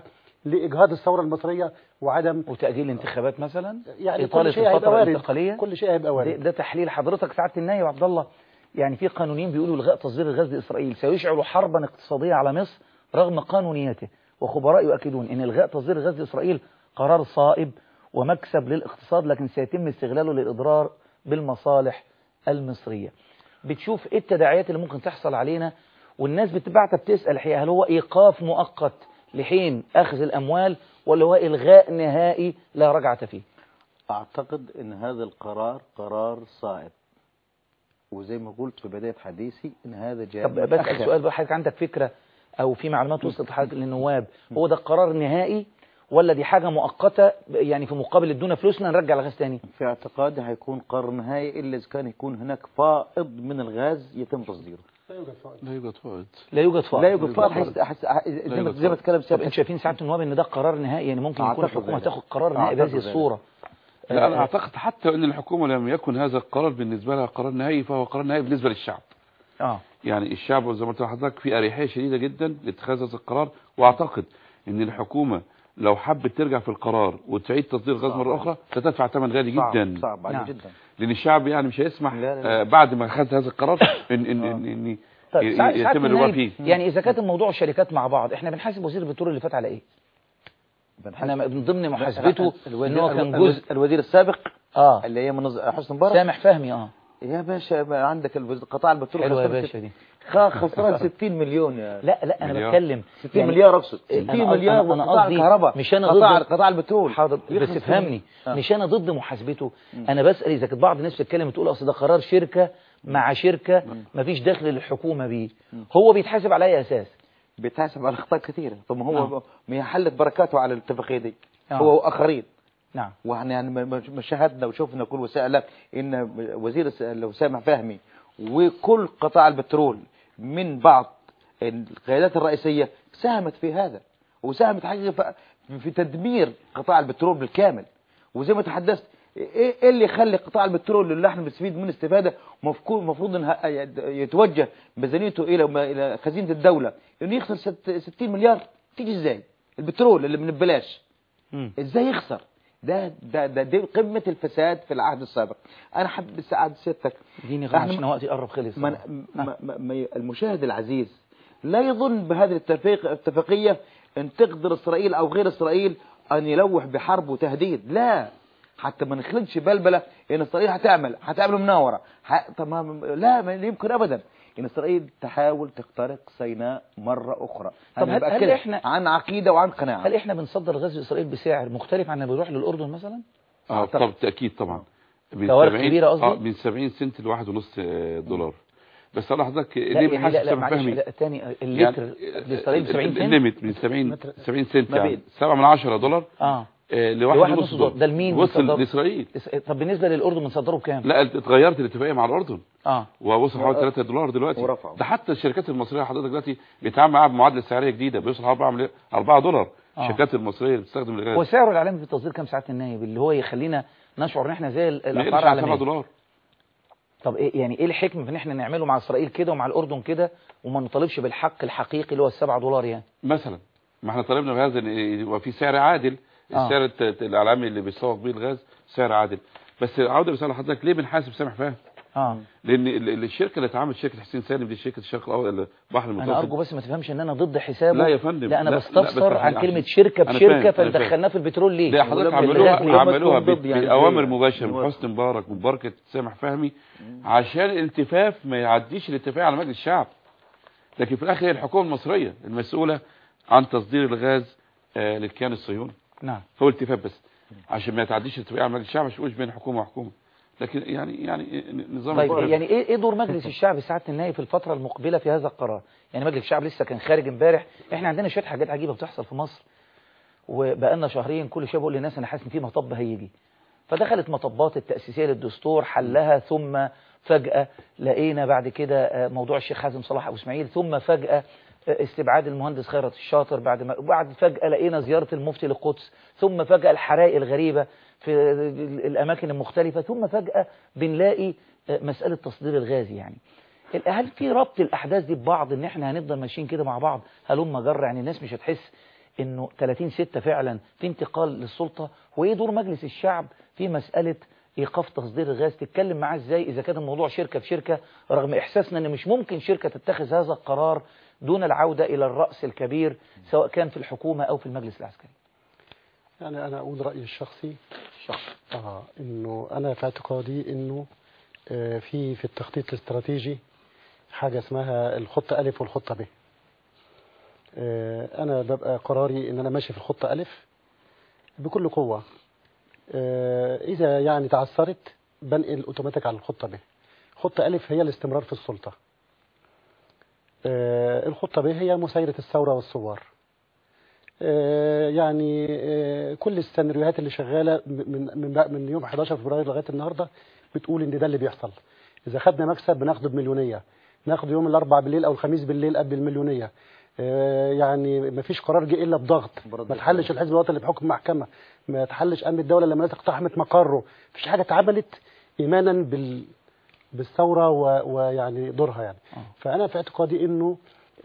لاجهاض الثوره المصريه وعدم وتأجيل الانتخابات مثلا يعني إطالة كل شيء هيبقى الفترة وارد الانتقالية كل شيء هيبقى ده, وارد ده تحليل حضرتك سعادة النائب عبد الله يعني في قانونيين بيقولوا الغاء تصدير الغاز لإسرائيل سيشعل حربا اقتصادية على مصر رغم قانونيته وخبراء يؤكدون ان الغاء تصدير الغاز لإسرائيل قرار صائب ومكسب للاقتصاد لكن سيتم استغلاله للإضرار بالمصالح المصرية بتشوف ايه التداعيات اللي ممكن تحصل علينا والناس بتبعتها بتسأل الحقيقة هل هو ايقاف مؤقت لحين اخذ الاموال ولا هو الغاء نهائي لا رجعة فيه أعتقد أن هذا القرار قرار صائب وزي ما قلت في بداية حديثي أن هذا جاء طب بسأل متأخر. سؤال بقى حضرتك عندك فكرة او في معلومات وصلت لحضرتك للنواب هو ده القرار النهائي ولا دي حاجة مؤقتة يعني في مقابل ادونا فلوسنا نرجع الغاز تاني في اعتقادي هيكون قرار نهائي إلا إذا كان يكون هناك فائض من الغاز يتم تصديره لا يوجد فائض. لا يوجد فائض لا يوجد فائض لا يوجد فائض حس... حس... زي ما يوجد زي ما تكلم طب سابق انتوا شايفين سعاده النواب ان ده قرار نهائي يعني ممكن يكون أعتقد الحكومه ذلك. تاخد قرار نهائي أعتقد بهذه ذلك. الصوره لا أنا آه، أعتقد حتى أن الحكومة لم يكن هذا القرار بالنسبة لها قرار نهائي فهو قرار نهائي بالنسبة للشعب اه يعني الشعب زي ما قلت لحضرتك في أريحية شديدة جدا لاتخاذ هذا القرار وأعتقد أن الحكومة لو حبت ترجع في القرار وتعيد تصدير الغاز صعب. مرة أخرى ستدفع ثمن غالي صعب جدا صعب عليه نعم. جدا لأن الشعب يعني مش هيسمح لا، لا، لا. آه، بعد ما أخذ هذا القرار إن إن إن, إن طيب ي- سع- سعاده يتم الرجوع النائب فيه يعني اذا كانت الموضوع الشركات مع بعض احنا بنحاسب وزير البترول اللي فات على ايه احنا من ضمن محاسبته ان هو كان جزء الوزير السابق اه اللي هي منظ... حسن مبارك سامح فهمي اه يا باشا ما عندك الوز- قطاع البترول حلوه يا خسران باشا دي خ- خسران 60 مليون يا لا لا انا مليار. بتكلم 60 يعني مليار اقصد إيه، 60 أنا قصدي- مليار أنا قطاع قصدي الكهرباء مش أنا قطاع ضد- قطاع البترول حاضر يخلص بس افهمني آه. مش انا ضد محاسبته انا بسال اذا كانت بعض الناس بتتكلم تقول اصل ده قرار شركه مع شركه مفيش دخل للحكومه بيه هو بيتحاسب على اي اساس بيتحاسب على اخطاء كثيره طب ما هو نعم. ما هي حلت بركاته على الاتفاقيه دي آه. هو واخرين نعم واحنا يعني ما- ما ما شاهدنا وشفنا كل وسائل ان وزير الس- لو سامح فهمي وكل قطاع البترول من بعض القيادات الرئيسيه ساهمت في هذا وساهمت حقيقه في- في تدمير قطاع البترول بالكامل وزي ما تحدثت ايه إيه اللي يخلي قطاع البترول اللي احنا بنستفيد منه استفاده مفكو- المفروض ان ه- يتوجه ميزانيته الى الى خزينه الدوله انه يخسر ست- 60 مليار تيجي ازاي البترول اللي من ببلاش مم. ازاي يخسر ده ده ده دي قمه الفساد في العهد السابق انا حب سعد سيادتك اديني غير إحنا عشان وقتي قرب خلص ما ما ما ما المشاهد العزيز لا يظن بهذه الاتفاق- الاتفاقيه ان تقدر اسرائيل او غير اسرائيل ان يلوح بحرب وتهديد لا حتى ما نخلقش بلبله ان اسرائيل هتعمل هتعمل مناوره ح- طب ما- لا ما يمكن ابدا ان اسرائيل تحاول تخترق سيناء مره اخرى طب أنا هل- هل بأكدها إحنا- عن عقيده وعن قناعه هل احنا بنصدر غاز لاسرائيل بسعر مختلف عن اللي بيروح للاردن مثلا اه طب بالتأكيد طبعا من فوارق 70 كبيرة قصدي؟ اه من 70 سنت لواحد ونص آه، دولار بس انا حضرتك لا ليه يعني بنحاسب لا لا سامح معلش فهمي لا تاني اللتر لاسرائيل ب 70 سنت الليميت من 70 70 سنت ما يعني بين. 7 من 10 دولار اه آه، لواحد لواحد ونص ونص دولار. دولار ده لمين وصل بيصدره؟ لاسرائيل إس- طب بالنسبه للاردن بنصدره بكام لا اتغيرت الاتفاقيه مع الاردن اه ووصل حوالي 3 دولار دلوقتي ورفعوا. ده حتى الشركات المصريه حضرتك دلوقتي بيتعامل معاها بمعادله سعريه جديده بيوصل 4 4 دولار آه. الشركات المصريه اللي بتستخدم الغاز هو سعره العالمي في التصدير كام ساعه النايب اللي هو يخلينا نشعر ان احنا زي ال- ما الاسعار يقلش عن 7 العالميه دولار طب ايه يعني ايه الحكمه في ان احنا نعمله مع اسرائيل كده ومع الاردن كده وما نطالبش بالحق الحقيقي اللي هو السبعة دولار يعني مثلا ما احنا طالبنا بهذا ان يبقى في سعر عادل آه. السعر الت- العالمي اللي بيسوق بيه الغاز سعر عادل بس عوده رساله لحضرتك ليه بنحاسب سامح فاهم اه لان ال- ال- الشركه اللي اتعملت شركه حسين سالم دي شركه الشرق الاول البحر انا المتوسط ارجو بس ما تفهمش ان انا ضد حسابه لا يا فندم لا انا لا- لا، بستفسر بس عن عشان- كلمه شركه أنا بشركه فاهم، أنا فاهم. فدخلناه في البترول ليه ليه حضرتك ولما عملوها الغاز لما عملوها تكون ب- ضد يعني باوامر زي- مباشره من هو- حسني مبارك وبركه سامح فهمي عشان الالتفاف ما يعديش الاتفاق على مجلس الشعب لكن في الاخر هي الحكومه المصريه المسؤوله عن تصدير الغاز آه، للكيان الصهيوني نعم هو التفاف بس عشان ما يتعديش الاتفاق على مجلس الشعب ما يشوفوش بين حكومه وحكومه لكن يعني يعني نظام طيب الفرق. يعني ايه ايه دور مجلس الشعب سعاده النائب في الفتره المقبله في هذا القرار يعني مجلس الشعب لسه كان خارج امبارح احنا عندنا شويه حاجات عجيبه بتحصل في مصر وبقالنا شهرين كل شويه بقول للناس انا حاسس ان في مطب هيجي فدخلت مطبات التأسيسية للدستور حلها ثم فجأة لقينا بعد كده آه، موضوع الشيخ حازم صلاح أبو إسماعيل ثم فجأة آه، استبعاد المهندس خيرت الشاطر بعد ما بعد فجأة لقينا زيارة المفتي للقدس ثم فجأة الحرائق الغريبة في الأماكن المختلفة ثم فجأة بنلاقي آه، مسألة تصدير الغاز يعني هل في ربط الأحداث دي ببعض إن إحنا هنفضل ماشيين كده مع بعض هلم جر يعني الناس مش هتحس انه 30 6 فعلا في انتقال للسلطة وايه دور مجلس الشعب في مسألة ايقاف تصدير الغاز تتكلم معاه ازاي اذا كان الموضوع شركة في شركة رغم احساسنا ان مش ممكن شركة تتخذ هذا القرار دون العودة الى الرأس الكبير سواء كان في الحكومة او في المجلس العسكري يعني أنا أقول رأيي الشخصي آه إنه أنا في اعتقادي إنه آه في في التخطيط الاستراتيجي حاجة اسمها الخطة ألف والخطة ب آه أنا ببقى قراري إن أنا ماشي في الخطة ألف بكل قوة آه إذا يعني تعثرت بنقل أوتوماتيك على الخطة ب خطة ألف هي الاستمرار في السلطة آه الخطة ب هي مسايرة الثورة والثوار آه، يعني آه، كل السيناريوهات اللي شغاله من من من يوم 11 فبراير لغايه النهارده بتقول ان ده اللي بيحصل اذا خدنا مكسب بناخده بمليونيه ناخده يوم الاربعاء بالليل او الخميس بالليل قبل المليونيه آه، يعني ما فيش قرار جه الا بضغط ما تحلش الحزب الوطني بحكم محكمه ما تحلش امن الدوله لما الناس اقتحمت مقره مفيش حاجه اتعملت ايمانا بال بالثوره و- ويعني دورها يعني فانا في اعتقادي انه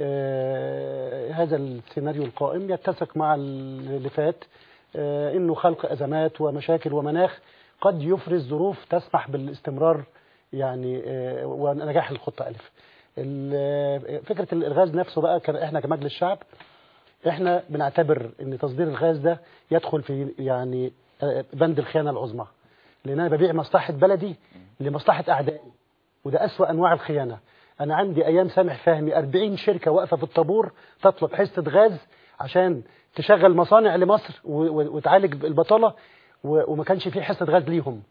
آه، هذا السيناريو القائم يتسق مع اللي فات آه، انه خلق ازمات ومشاكل ومناخ قد يفرز ظروف تسمح بالاستمرار يعني آه، ونجاح الخطه الف ال- فكره الغاز نفسه بقى كان احنا كمجلس شعب احنا بنعتبر ان تصدير الغاز ده يدخل في يعني آه، بند الخيانه العظمى لان انا ببيع مصلحه بلدي لمصلحه اعدائي وده أسوأ أنواع الخيانة أنا عندي أيام سامح فهمي 40 شركة واقفة في الطابور تطلب حصة غاز عشان تشغل مصانع لمصر و- و- وتعالج البطالة و- وما كانش في حصة غاز ليهم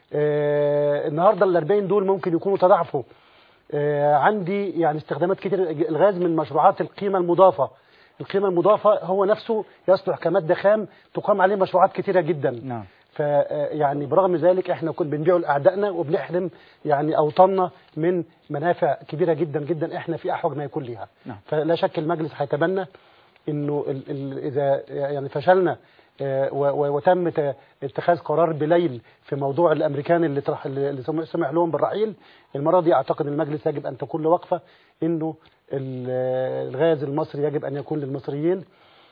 آه النهاردة ال 40 دول ممكن يكونوا تضاعفوا آه عندي يعني استخدامات كتير الغاز من مشروعات القيمة المضافة القيمة المضافة هو نفسه يصلح كمادة خام تقام عليه مشروعات كتيرة جدا نعم ف يعني برغم ذلك احنا كنا بنبيعه لاعدائنا وبنحرم يعني اوطاننا من منافع كبيره جدا جدا احنا في احوج ما يكون ليها نعم. فلا شك المجلس هيتبنى انه ال ال اذا يعني فشلنا آه، و- و- وتم ت- اتخاذ قرار بليل في موضوع الامريكان اللي طرح اللي سمح- سمح لهم بالرحيل المره دي اعتقد المجلس يجب ان تكون له وقفه انه ال- الغاز المصري يجب ان يكون للمصريين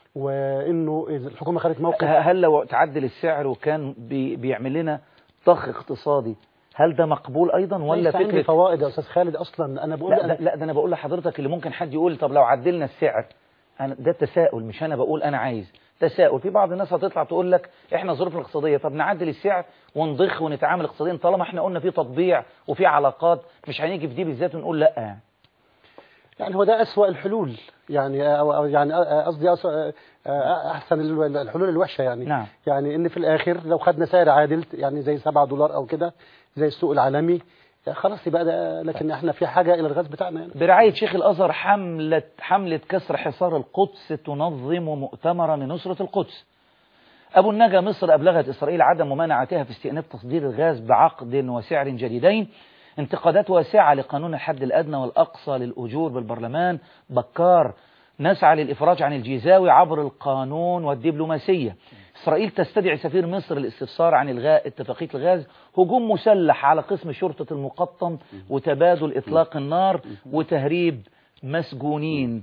وانه إذا الحكومه خدت موقف هل لو تعدل السعر وكان بي بيعمل لنا ضخ اقتصادي هل ده مقبول ايضا ولا ليس عندي فكره فوائد يا استاذ خالد اصلا انا بقول لا أنا ده, لا ده انا بقول لحضرتك اللي ممكن حد يقول طب لو عدلنا السعر أنا ده تساؤل مش انا بقول انا عايز تساؤل في بعض الناس هتطلع تقول لك احنا ظروف الاقتصاديه طب نعدل السعر ونضخ ونتعامل اقتصاديا طالما احنا قلنا في تطبيع وفي علاقات مش هنيجي في دي بالذات ونقول لا يعني يعني هو ده أسوأ الحلول يعني أو أو يعني قصدي أسوأ أحسن ال- الحلول الوحشة يعني نعم. يعني إن في الآخر لو خدنا سعر عادل يعني زي 7 دولار أو كده زي السوق العالمي خلاص يبقى ده لكن احنا في حاجة إلى الغاز بتاعنا يعني. برعاية شيخ الأزهر حملة حملة كسر حصار القدس تنظم مؤتمرا لنصرة القدس أبو النجا مصر أبلغت إسرائيل عدم ممانعتها في استئناف تصدير الغاز بعقد وسعر جديدين انتقادات واسعة لقانون الحد الأدنى والأقصى للأجور بالبرلمان بكار نسعى للإفراج عن الجيزاوي عبر القانون والدبلوماسية إسرائيل تستدعي سفير مصر للاستفسار عن إلغاء اتفاقية الغاز هجوم مسلح على قسم شرطة المقطم وتبادل إطلاق النار وتهريب مسجونين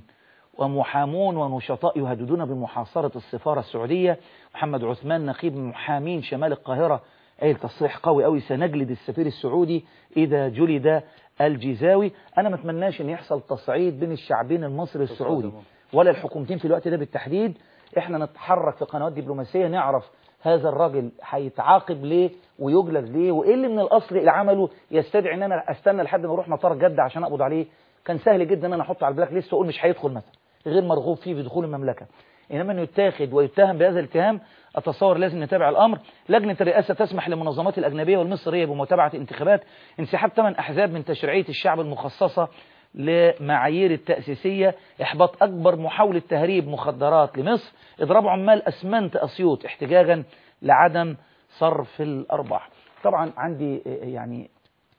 ومحامون ونشطاء يهددون بمحاصرة السفارة السعودية محمد عثمان نقيب محامين شمال القاهرة قايل تصريح قوي قوي سنجلد السفير السعودي إذا جلد الجيزاوي أنا ما اتمناش أن يحصل تصعيد بين الشعبين المصري السعودي ولا الحكومتين في الوقت ده بالتحديد احنا نتحرك في قنوات دبلوماسية نعرف هذا الراجل هيتعاقب ليه ويجلد ليه وايه اللي من الاصل اللي عمله يستدعي ان انا استنى لحد ما اروح مطار جدة عشان اقبض عليه كان سهل جدا ان انا احطه على البلاك ليست واقول مش هيدخل مثلا غير مرغوب فيه بدخول المملكة انما انه يتاخد ويتهم بهذا الاتهام اتصور لازم نتابع الامر لجنه الرئاسه تسمح للمنظمات الاجنبيه والمصريه بمتابعه الانتخابات انسحاب ثمان احزاب من تشريعيه الشعب المخصصه لمعايير التأسيسية إحباط أكبر محاولة تهريب مخدرات لمصر إضراب عمال أسمنت أسيوط احتجاجا لعدم صرف الأرباح طبعا عندي يعني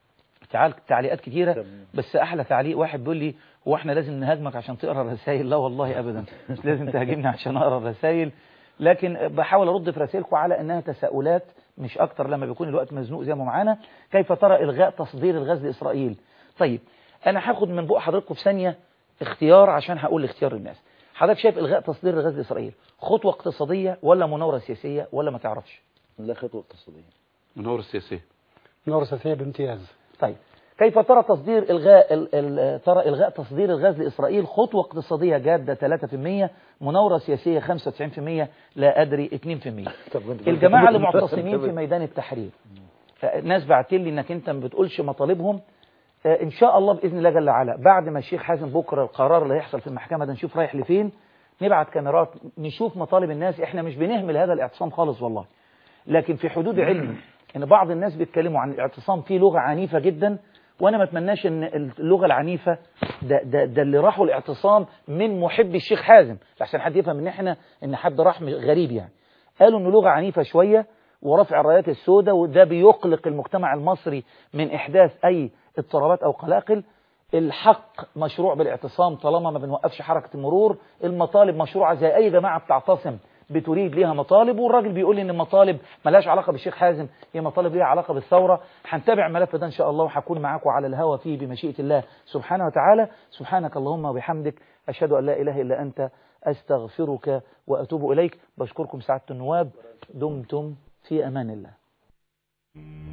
تعال تعليقات كتيرة بس أحلى تعليق واحد بيقول لي هو احنا لازم نهاجمك عشان تقرأ الرسائل لا والله أبدا مش لازم تهاجمني عشان أقرأ الرسائل لكن بحاول أرد في رسائلكم على أنها تساؤلات مش أكتر لما بيكون الوقت مزنوق زي ما معانا كيف ترى إلغاء تصدير الغاز لإسرائيل طيب أنا هاخد من بق حضراتكم في ثانية اختيار عشان هقول اختيار الناس حضرتك شايف الغاء تصدير الغاز لاسرائيل خطوه اقتصاديه ولا مناوره سياسيه ولا ما تعرفش لا خطوة اقتصادية منور السياسية نور أساسية بامتياز طيب كيف ترى تصدير الغاء ال- ال- ترى الغاء تصدير الغاز لاسرائيل خطوه اقتصاديه جاده 3% مناوره سياسيه 95% لا ادري 2% طب وانت- الجماعه اللي معتصمين في ميدان التحرير آه، ناس بعت لي انك انت ما بتقولش مطالبهم آه، ان شاء الله باذن الله جل وعلا بعد ما الشيخ حازم بكره القرار اللي هيحصل في المحكمه ده نشوف رايح لفين نبعت كاميرات نشوف مطالب الناس احنا مش بنهمل هذا الاعتصام خالص والله لكن في حدود علمي ان بعض الناس بيتكلموا عن الاعتصام فيه لغه عنيفه جدا وانا ما اتمناش ان اللغه العنيفه ده, ده, ده اللي راحوا الاعتصام من محبي الشيخ حازم لحسن حد يفهم ان احنا ان حد راح مش- غريب يعني قالوا انه لغه عنيفه شويه ورفع الرايات السوداء وده بيقلق المجتمع المصري من احداث اي اضطرابات او قلاقل الحق مشروع بالاعتصام طالما ما بنوقفش حركه المرور المطالب مشروعه زي اي جماعه بتعتصم بتريد ليها مطالب والراجل بيقول لي ان المطالب ملهاش علاقه بالشيخ حازم هي مطالب ليها علاقه بالثوره هنتابع الملف ده ان شاء الله وهكون معاكم على الهوا فيه بمشيئه الله سبحانه وتعالى سبحانك اللهم وبحمدك اشهد ان لا اله الا انت استغفرك واتوب اليك بشكركم سعاده النواب دمتم في امان الله